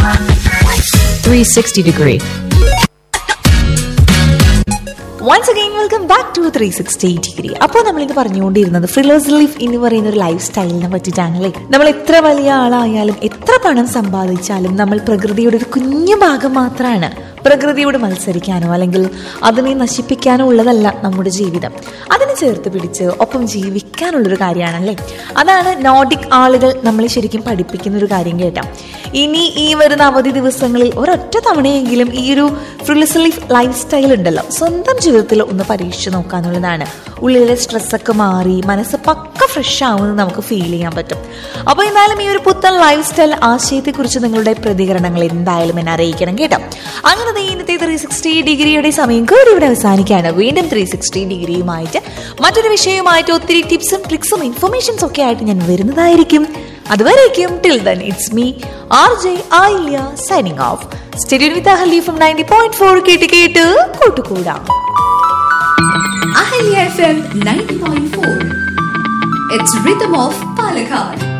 360 degree. Once again welcome back to three sixty degree അപ്പോൾ നമ്മളിത് പറഞ്ഞുകൊണ്ടിരുന്നത് ഫ്രിലോസ് ലൈഫ് എന്ന് പറയുന്ന ഒരു ലൈഫ് സ്റ്റൈലിനെ പറ്റിയിട്ടാണല്ലേ നമ്മൾ എത്ര വലിയ ആളായാലും എത്ര പണം സമ്പാദിച്ചാലും നമ്മൾ പ്രകൃതിയുടെ ഒരു കുഞ്ഞു ഭാഗം മാത്രമാണ് പ്രകൃതിയോട് മത്സരിക്കാനോ അല്ലെങ്കിൽ അതിനെ നശിപ്പിക്കാനോ ഉള്ളതല്ല നമ്മുടെ ജീവിതം അതിനെ ചേർത്ത് പിടിച്ച് ഒപ്പം ജീവിക്കാനുള്ളൊരു കാര്യമാണല്ലേ അതാണ് നോർഡിക് ആളുകൾ നമ്മളെ ശരിക്കും പഠിപ്പിക്കുന്ന ഒരു കാര്യം കേട്ടോ ഇനി ഈ വരുന്ന അവധി ദിവസങ്ങളിൽ ഒരൊറ്റ തവണയെങ്കിലും ഈ ഒരു ഫ്രിലിസ് ലൈഫ് സ്റ്റൈൽ ഉണ്ടല്ലോ സ്വന്തം ജീവിതത്തിൽ ഒന്ന് പരീക്ഷിച്ച് നോക്കാന്നുള്ളതാണ് ഉള്ളിലെ സ്ട്രെസ്സൊക്കെ മാറി മനസ്സ് പക്ക ഫ്രഷ് ആവുമെന്ന് നമുക്ക് ഫീൽ ചെയ്യാൻ പറ്റും അപ്പോൾ എന്തായാലും ഈ ഒരു പുത്തൻ ലൈഫ് സ്റ്റൈൽ ആശയത്തെക്കുറിച്ച് നിങ്ങളുടെ പ്രതികരണങ്ങൾ എന്തായാലും എന്നെ അറിയിക്കണം കേട്ടോ അങ്ങനെ ദേ ഇന്നത്തെ ത്രീ സിക്സ്റ്റി ഡിഗ്രിയുടെ സമയം കൂടി ഇവിടെ അവസാനിക്കുകയാണ് വീണ്ടും ത്രീ സിക്സ്റ്റി ഡിഗ്രിയുമായിട്ട് മറ്റൊരു വിഷയവുമായിട്ട് ഒത്തിരി ടിപ്സും ട്രിക്സും ഇൻഫർമേഷൻസ് ഒക്കെ ആയിട്ട് ഞാൻ വരുന്നതായിരിക്കും അതുവരേക്കും till then it's me R J Ayilya signing off stadium with Ahali from ninety point four കേട്ട് കേട്ട് കൂട്ടുകൂടാം Ahilya FM 90.4. It's Rhythm of Palakkad.